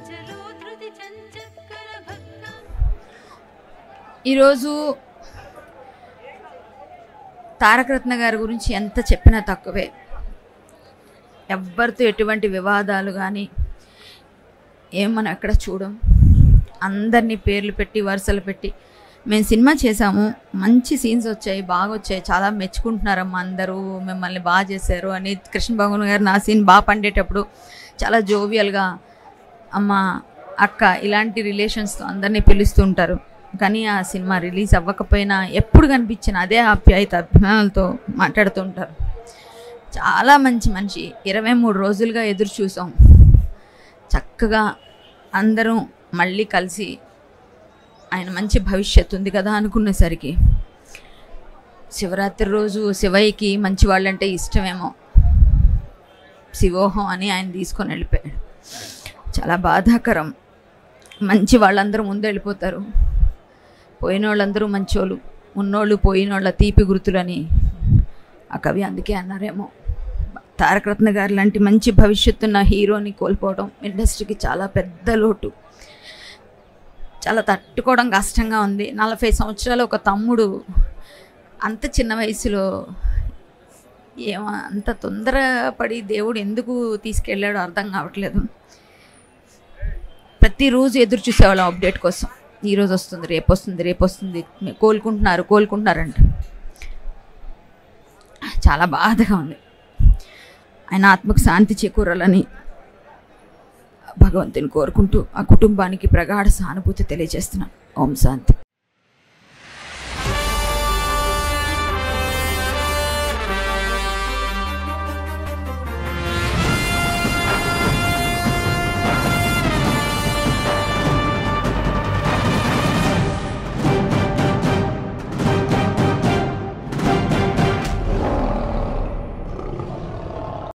అచలో ధృతి చంచక్కర భక్త ఈరోజు తారకరత్న గారి గురించి ఎంత చెప్పినా తక్కువే ఎవ్వరితో ఎటువంటి వివాదాలు కానీ ఏం మనం ఎక్కడ చూడం అందరినీ పేర్లు పెట్టి వరుసలు పెట్టి మేము సినిమా చేసాము మంచి సీన్స్ వచ్చాయి బాగా వచ్చాయి చాలా మెచ్చుకుంటున్నారమ్మా అందరూ మిమ్మల్ని బాగా చేశారు అని కృష్ణ భగవాన్ గారు నా సీన్ బాగా పండేటప్పుడు చాలా జోవియల్గా అమ్మ అక్క ఇలాంటి రిలేషన్స్తో అందరినీ పిలుస్తూ ఉంటారు కానీ ఆ సినిమా రిలీజ్ అవ్వకపోయినా ఎప్పుడు కనిపించిన అదే ఆప్యాయత అభిమానులతో మాట్లాడుతూ ఉంటారు చాలా మంచి మనిషి ఇరవై మూడు రోజులుగా ఎదురు చూసాం చక్కగా అందరం మళ్ళీ కలిసి ఆయన మంచి భవిష్యత్తు ఉంది కదా అనుకునేసరికి శివరాత్రి రోజు శివయ్యకి మంచి వాళ్ళంటే ఇష్టమేమో శివోహం అని ఆయన తీసుకొని వెళ్ళిపోయాడు చాలా బాధాకరం మంచి వాళ్ళందరూ ముందు వెళ్ళిపోతారు పోయిన వాళ్ళందరూ మంచోళ్ళు ఉన్నోళ్ళు పోయినోళ్ళ తీపి గుర్తులని ఆ కవి అందుకే అన్నారేమో తారకరత్న గారు లాంటి మంచి భవిష్యత్తున్న హీరోని కోల్పోవడం ఇండస్ట్రీకి చాలా పెద్ద లోటు చాలా తట్టుకోవడం కష్టంగా ఉంది నలభై సంవత్సరాలు ఒక తమ్ముడు అంత చిన్న వయసులో ఏమో అంత తొందరపడి దేవుడు ఎందుకు తీసుకెళ్ళాడో అర్థం కావట్లేదు ప్రతిరోజు ఎదురు చూసేవాళ్ళం అప్డేట్ కోసం ఈరోజు వస్తుంది రేపు వస్తుంది రేపు వస్తుంది మీ- కోలుకుంటున్నారు కోలుకుంటున్నారంట చాలా బాధగా ఉంది ఆయన ఆత్మకు శాంతి చేకూరాలని భగవంతుని కోరుకుంటూ ఆ కుటుంబానికి ప్రగాఢ సానుభూతి తెలియజేస్తున్నాను ఓం శాంతి